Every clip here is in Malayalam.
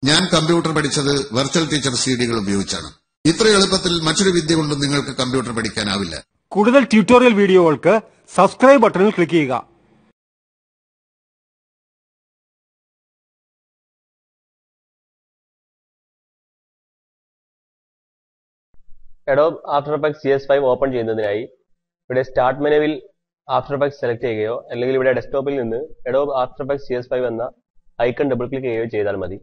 ഞാൻ കമ്പ്യൂട്ടർ പഠിച്ചത് വെർച്വൽ ടീച്ചർ സിഡികൾ ഉപയോഗിച്ചാണ് ഇത്ര എളുപ്പത്തിൽ മറ്റൊരു വിദ്യ കൊണ്ടും നിങ്ങൾക്ക് കമ്പ്യൂട്ടർ പഠിക്കാനാവില്ല കൂടുതൽ ട്യൂട്ടോറിയൽ വീഡിയോകൾക്ക് സബ്സ്ക്രൈബ് ബട്ടണിൽ ക്ലിക്ക് ചെയ്യുക Adobe After Effects C S five open ചെയ്യുന്നതിനായി ഇവിടെ സ്റ്റാർട്ട് മെനുവിൽ ആഫ്റ്റർ എഫക്ട്സ് സെലക്ട് ചെയ്യുകയോ അല്ലെങ്കിൽ ഇവിടെ ഡെസ്ക്ടോപ്പിൽ നിന്ന് Adobe After Effects C S five എന്ന ഐക്കൺ ഡബിൾ ക്ലിക്ക് ചെയ്യുകയോ ചെയ്താൽ മതി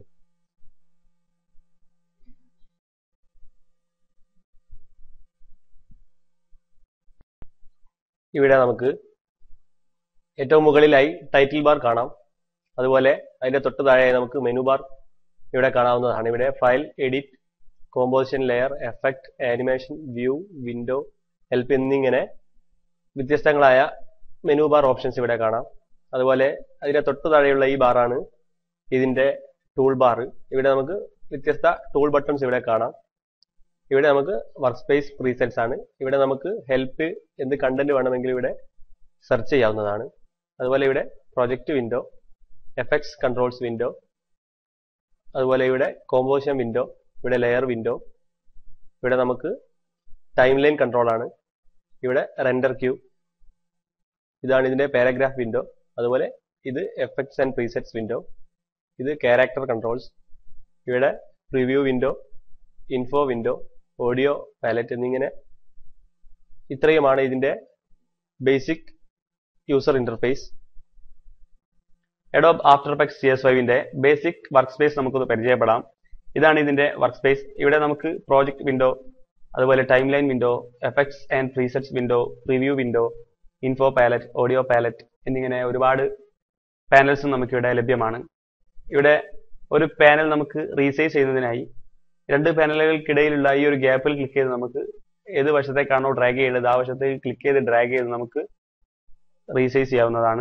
ഇവിടെ നമുക്ക് ഏറ്റവും മുകളിലായി ടൈറ്റിൽ ബാർ കാണാം അതുപോലെ അതിന്റെ തൊട്ട് താഴെയായി നമുക്ക് മെനു ബാർ ഇവിടെ കാണാവുന്നതാണ് ഇവിടെ file edit composition layer effect animation view window help എന്നിങ്ങനെ വ്യത്യസ്തങ്ങളായ മെനു ബാർ ഓപ്ഷൻസ് ഇവിടെ കാണാം അതുപോലെ അതിന്റെ തൊട്ട് താഴെയുള്ള ഈ ബാറാണ് ഇതിന്റെ ടൂൾ ബാർ ഇവിടെ നമുക്ക് വ്യത്യസ്ത ടൂൾ ബട്ടൺസ് ഇവിടെ കാണാം ഇവിടെ നമുക്ക് വർക്ക് സ്പേസ് പ്രീസെറ്റ്സ് ആണ് ഇവിടെ നമുക്ക് ഹെൽപ്പ് എന്ത് കണ്ടന്റ് വേണമെങ്കിലും ഇവിടെ സെർച്ച് ചെയ്യാവുന്നതാണ് അതുപോലെ ഇവിടെ project window effects controls window അതുപോലെ ഇവിടെ കോമ്പോസിഷൻ വിൻഡോ ഇവിടെ ലെയർ വിൻഡോ ഇവിടെ നമുക്ക് ടൈം ലൈൻ കൺട്രോൾ ആണ് ഇവിടെ റെൻഡർ ക്യൂ ഇതാണ് ഇതിന്റെ പാരഗ്രാഫ് വിൻഡോ അതുപോലെ ഇത് എഫക്ട്സ് ആൻഡ് പ്രീസെറ്റ്സ് വിൻഡോ ഇത് ക്യാരക്ടർ കൺട്രോൾസ് ഇവിടെ preview window info window audio palette എന്നിങ്ങനെ ഇത്രയുമാണ് ഇതിന്റെ basic user interface Adobe After Effects C S ഫൈവിന്റെ ബേസിക് വർക്ക് സ്പേസ് നമുക്കൊന്ന് പരിചയപ്പെടാം ഇതാണ് ഇതിന്റെ വർക്ക് സ്പേസ് ഇവിടെ നമുക്ക് പ്രോജക്ട് വിൻഡോ അതുപോലെ timeline window effects and presets window review window info palette audio palette എന്നിങ്ങനെ ഒരുപാട് പാനൽസും നമുക്കിവിടെ ലഭ്യമാണ് ഇവിടെ ഒരു പാനൽ നമുക്ക് റീസൈസ് ചെയ്യുന്നതിനായി രണ്ട് പാനലുകൾക്കിടയിലുള്ള ഈ ഒരു ഗ്യാപ്പിൽ ക്ലിക്ക് ചെയ്ത് നമുക്ക് ഏത് വശത്തേക്കാണോ ഡ്രാഗ് ചെയ്യേണ്ടത് ആ വശത്തേക്ക് ക്ലിക്ക് ചെയ്ത് ഡ്രാഗ് ചെയ്ത് നമുക്ക് റീസൈസ് ചെയ്യാവുന്നതാണ്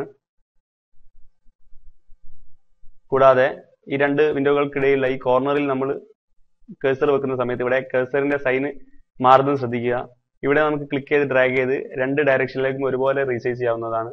കൂടാതെ ഈ രണ്ട് വിൻഡോകൾക്കിടയിലുള്ള ഈ കോർണറിൽ നമ്മൾ കേഴ്സർ വെക്കുന്ന സമയത്ത് ഇവിടെ കേഴ്സറിന്റെ സൈന് മാറുന്നത് ശ്രദ്ധിക്കുക ഇവിടെ നമുക്ക് ക്ലിക്ക് ചെയ്ത് ഡ്രാഗ് ചെയ്ത് രണ്ട് ഡയറക്ഷനിലേക്കും ഒരുപോലെ റീസൈസ് ചെയ്യാവുന്നതാണ്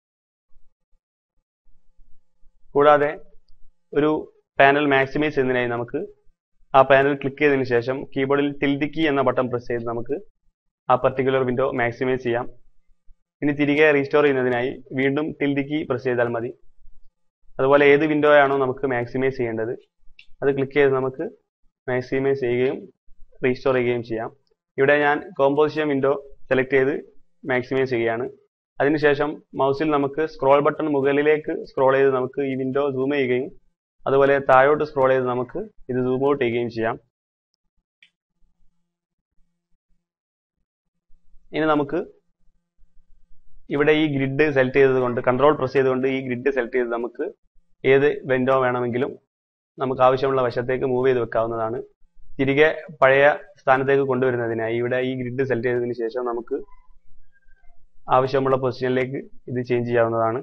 കൂടാതെ ഒരു പാനൽ മാക്സിമൈസ് ചെയ്യുന്നതിനായി നമുക്ക് ആ പാനൽ ക്ലിക്ക് ചെയ്തതിനു ശേഷം കീബോർഡിൽ ടിൽഡ് കീ എന്ന ബട്ടൺ പ്രസ് ചെയ്ത് നമുക്ക് ആ പർട്ടിക്കുലർ വിൻഡോ മാക്സിമൈസ് ചെയ്യാം ഇനി തിരികെ റീസ്റ്റോർ ചെയ്യുന്നതിനായി വീണ്ടും ടിൽഡ് കീ പ്രസ് ചെയ്താൽ മതി അതുപോലെ ഏത് വിൻഡോ ആണോ നമുക്ക് മാക്സിമൈസ് ചെയ്യേണ്ടത് അത് ക്ലിക്ക് ചെയ്ത് നമുക്ക് മാക്സിമൈസ് ചെയ്യുകയും റീസ്റ്റോർ ചെയ്യുകയും ചെയ്യാം ഇവിടെ ഞാൻ കോമ്പോസിഷൻ വിൻഡോ സെലക്ട് ചെയ്ത് മാക്സിമൈസ് ചെയ്യുകയാണ് അതിനുശേഷം മൗസിൽ നമുക്ക് സ്ക്രോൾ ബട്ടൺ മുകളിലേക്ക് സ്ക്രോൾ ചെയ്ത് നമുക്ക് ഈ വിൻഡോ സൂം ചെയ്യുകയും അതുപോലെ താഴോട്ട് സ്ക്രോൾ ചെയ്ത് നമുക്ക് ഇത് സൂം ഔട്ട് ചെയ്യുകയും ചെയ്യാം ഇനി നമുക്ക് ഇവിടെ ഈ ഗ്രിഡ് സെലക്ട് ചെയ്തതുകൊണ്ട് കൺട്രോൾ പ്രസ് ചെയ്തുകൊണ്ട് ഈ ഗ്രിഡ് സെലക്ട് ചെയ്ത് നമുക്ക് ഏത് വിൻഡോ വേണമെങ്കിലും നമുക്ക് ആവശ്യമുള്ള വശത്തേക്ക് മൂവ് ചെയ്ത് വെക്കാവുന്നതാണ് തിരികെ പഴയ സ്ഥാനത്തേക്ക് കൊണ്ടുവരുന്നതിനായി ഇവിടെ ഈ ഗ്രിഡ് സെലക്ട് ചെയ്തതിനു ശേഷം നമുക്ക് ആവശ്യമുള്ള പൊസിഷനിലേക്ക് ഇത് ചേഞ്ച് ചെയ്യാവുന്നതാണ്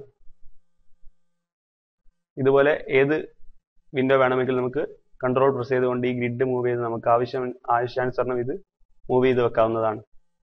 ഇതുപോലെ ഏത് വിൻഡോ വേണമെങ്കിൽ നമുക്ക് കൺട്രോൾ പ്രസ് ചെയ്തുകൊണ്ട് ഈ ഗ്രിഡ് മൂവ് ചെയ്ത് നമുക്ക് ആവശ്യം ആവശ്യാനുസരണം ഇത് മൂവ് ചെയ്ത് വെക്കാവുന്നതാണ്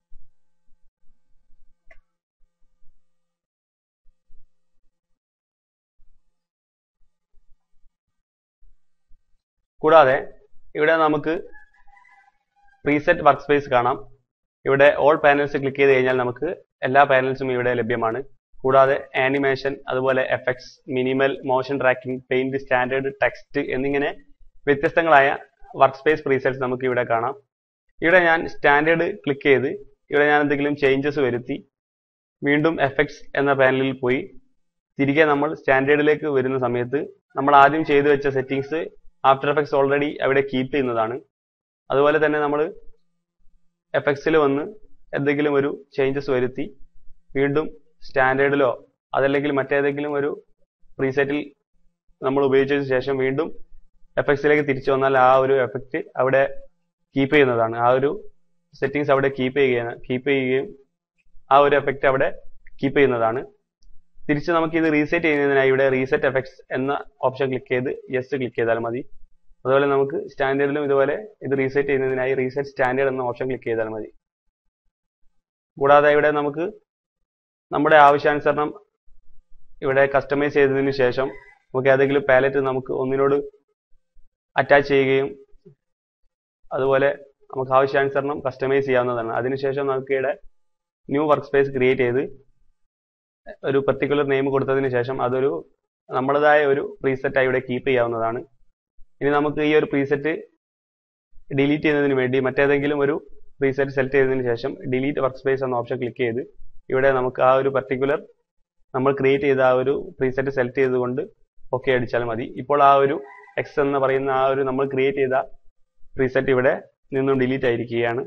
കൂടാതെ ഇവിടെ നമുക്ക് പ്രീസെറ്റ് വർക്ക് സ്പേസ് കാണാം ഇവിടെ ഓൾ പാനൽസ് ക്ലിക്ക് ചെയ്ത് കഴിഞ്ഞാൽ നമുക്ക് എല്ലാ പാനൽസും ഇവിടെ ലഭ്യമാണ് കൂടാതെ ആനിമേഷൻ അതുപോലെ effects minimal motion tracking paint standard text എന്നിങ്ങനെ വ്യത്യസ്തങ്ങളായ വർക്ക് സ്പേസ് പ്രീസെറ്റ്സ് നമുക്ക് ഇവിടെ കാണാം ഇവിടെ ഞാൻ സ്റ്റാൻഡേർഡ് ക്ലിക്ക് ചെയ്ത് ഇവിടെ ഞാൻ എന്തെങ്കിലും ചേഞ്ചസ് വരുത്തി വീണ്ടും എഫക്ട്സ് എന്ന പാനലിൽ പോയി തിരികെ നമ്മൾ സ്റ്റാൻഡേർഡിലേക്ക് വരുന്ന സമയത്ത് നമ്മൾ ആദ്യം ചെയ്തു വെച്ച സെറ്റിംഗ്സ് ആഫ്റ്റർ എഫക്ട്സ് ഓൾറെഡി അവിടെ കീപ്പ് ചെയ്യുന്നതാണ് അതുപോലെ തന്നെ നമ്മൾ എഫക്ട്സിൽ വന്ന് എന്തെങ്കിലും ഒരു ചേഞ്ചസ് വരുത്തി വീണ്ടും സ്റ്റാൻഡേർഡിലോ അതല്ലെങ്കിൽ മറ്റേതെങ്കിലും ഒരു പ്രീസെറ്റിൽ നമ്മൾ ഉപയോഗിച്ചതിന് ശേഷം വീണ്ടും എഫക്ട്സിലേക്ക് തിരിച്ചു വന്നാൽ ആ ഒരു എഫക്റ്റ് അവിടെ കീപ്പ് ചെയ്യുന്നതാണ് ആ ഒരു സെറ്റിംഗ്സ് അവിടെ കീപ്പ് ചെയ്യുകയാണ് കീപ്പ് ചെയ്യുകയും ആ ഒരു എഫക്റ്റ് അവിടെ കീപ്പ് ചെയ്യുന്നതാണ് തിരിച്ച് നമുക്ക് ഇത് റീസെറ്റ് ചെയ്യുന്നതിനായി ഇവിടെ റീസെറ്റ് എഫക്ട്സ് എന്ന ഓപ്ഷൻ ക്ലിക്ക് ചെയ്ത് യെസ് ക്ലിക്ക് ചെയ്താൽ മതി അതുപോലെ നമുക്ക് സ്റ്റാൻഡേർഡിലും ഇതുപോലെ ഇത് റീസെറ്റ് ചെയ്യുന്നതിനായി റീസെറ്റ് സ്റ്റാൻഡേർഡ് എന്ന ഓപ്ഷൻ ക്ലിക്ക് ചെയ്താൽ മതി കൂടാതെ ഇവിടെ നമുക്ക് നമ്മുടെ ആവശ്യാനുസരണം ഇവിടെ കസ്റ്റമൈസ് ചെയ്തതിനു ശേഷം നമുക്ക് ഏതെങ്കിലും പാലറ്റ് നമുക്ക് ഒന്നിനോട് അറ്റാച്ച് ചെയ്യുകയും അതുപോലെ നമുക്ക് ആവശ്യാനുസരണം കസ്റ്റമൈസ് ചെയ്യാവുന്നതാണ് അതിനുശേഷം നമുക്ക് ഇവിടെ ന്യൂ വർക്ക് സ്പേസ് ക്രിയേറ്റ് ചെയ്ത് ഒരു പെർട്ടിക്കുലർ നെയിം കൊടുത്തതിന് ശേഷം അതൊരു നമ്മുടേതായ ഒരു പ്രീസെറ്റായി ഇവിടെ കീപ്പ് ചെയ്യാവുന്നതാണ് ഇനി നമുക്ക് ഈ ഒരു പ്രീസെറ്റ് ഡിലീറ്റ് ചെയ്യുന്നതിന് വേണ്ടി മറ്റേതെങ്കിലും ഒരു പ്രീസെറ്റ് സെലക്ട് ചെയ്തതിന് ശേഷം ഡിലീറ്റ് വർക്ക് സ്പേസ് എന്ന ഓപ്ഷൻ ക്ലിക്ക് ചെയ്ത് ഇവിടെ നമുക്ക് ആ ഒരു പർട്ടിക്കുലർ നമ്മൾ ക്രിയേറ്റ് ചെയ്ത ആ ഒരു പ്രീസെറ്റ് സെലക്ട് ചെയ്തുകൊണ്ട് ഓക്കെ അടിച്ചാൽ മതി ഇപ്പോൾ ആ ഒരു എക്സ് എന്ന് പറയുന്ന ആ ഒരു നമ്മൾ ക്രിയേറ്റ് ചെയ്ത പ്രീസെറ്റ് ഇവിടെ നിന്നും ഡിലീറ്റ് ആയിരിക്കുകയാണ്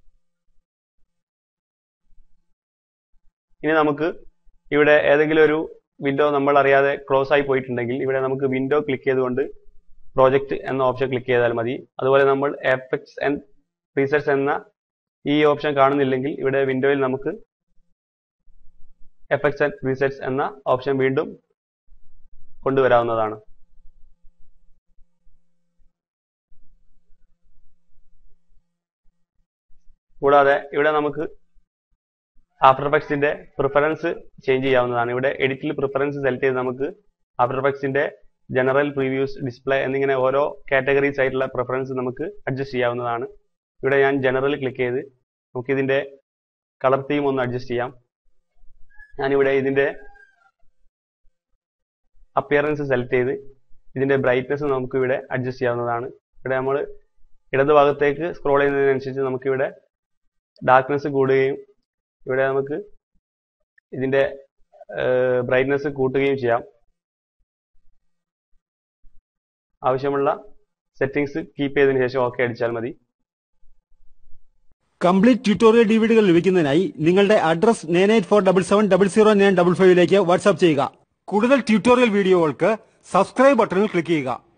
ഇനി നമുക്ക് ഇവിടെ ഏതെങ്കിലും ഒരു വിൻഡോ നമ്മൾ അറിയാതെ ക്ലോസ് ആയി പോയിട്ടുണ്ടെങ്കിൽ ഇവിടെ നമുക്ക് വിൻഡോ ക്ലിക്ക് ചെയ്തുകൊണ്ട് പ്രോജക്റ്റ് എന്ന ഓപ്ഷൻ ക്ലിക്ക് ചെയ്താൽ മതി അതുപോലെ നമ്മൾ എഫക്ട്സ് ആൻഡ് പ്രീസെറ്റ്സ് എന്ന ഈ ഓപ്ഷൻ കാണുന്നില്ലെങ്കിൽ ഇവിടെ വിൻഡോയിൽ നമുക്ക് എഫക്ട്സ് ആൻഡ് പ്രീസെറ്റ്സ് എന്ന ഓപ്ഷൻ വീണ്ടും കൊണ്ടുവരാവുന്നതാണ് കൂടാതെ ഇവിടെ നമുക്ക് ആഫ്റ്റർ എഫക്ട്സിന്റെ പ്രിഫറൻസ് ചേഞ്ച് ചെയ്യാവുന്നതാണ് ഇവിടെ എഡിറ്റിൽ പ്രിഫറൻസ് സെലക്ട് ചെയ്ത് നമുക്ക് ആഫ്റ്റർ എഫക്ട്സിന്റെ ജനറൽ പ്രീവ്യൂസ് ഡിസ്പ്ലേ എന്നിങ്ങനെ ഓരോ കാറ്റഗറീസ് ആയിട്ടുള്ള പ്രിഫറൻസ് നമുക്ക് അഡ്ജസ്റ്റ് ചെയ്യാവുന്നതാണ് ഇവിടെ ഞാൻ ജനറൽ ക്ലിക്ക് ചെയ്ത് നമുക്ക് ഇതിന്റെ കളർ തീം ഒന്ന് അഡ്ജസ്റ്റ് ചെയ്യാം ഞാനിവിടെ ഇതിന്റെ അപ്പിയറൻസ് സെലക്ട് ചെയ്ത് ഇതിന്റെ ബ്രൈറ്റ്നസ് നമുക്ക് ഇവിടെ അഡ്ജസ്റ്റ് ചെയ്യാവുന്നതാണ് ഇവിടെ നമ്മൾ ഇടതുഭാഗത്തേക്ക് സ്ക്രോൾ ചെയ്യുന്നതിനനുസരിച്ച് നമുക്കിവിടെ ഡാർക്ക്നെസ് കൂടുകയും ഇവിടെ നമുക്ക് ഇതിന്റെ ബ്രൈറ്റ്നസ് കൂട്ടുകയും ചെയ്യാം ആവശ്യമുള്ള സെറ്റിംഗ്സ് കീപ്പ് ചെയ്തതിനു ശേഷം ഓക്കെ അടിച്ചാൽ മതി കംപ്ലീറ്റ് ട്യൂട്ടോറിയൽ ഡിവിഡികൾ ലഭിക്കുന്നതിനായി നിങ്ങളുടെ address nine eight four double seven double zero nine double ഫൈവിലേക്ക് വാട്സ്ആപ്പ് ചെയ്യുക കൂടുതൽ ട്യൂട്ടോറിയൽ വീഡിയോകൾക്ക് സബ്സ്ക്രൈബ് ബട്ടണിൽ ക്ലിക്ക് ചെയ്യുക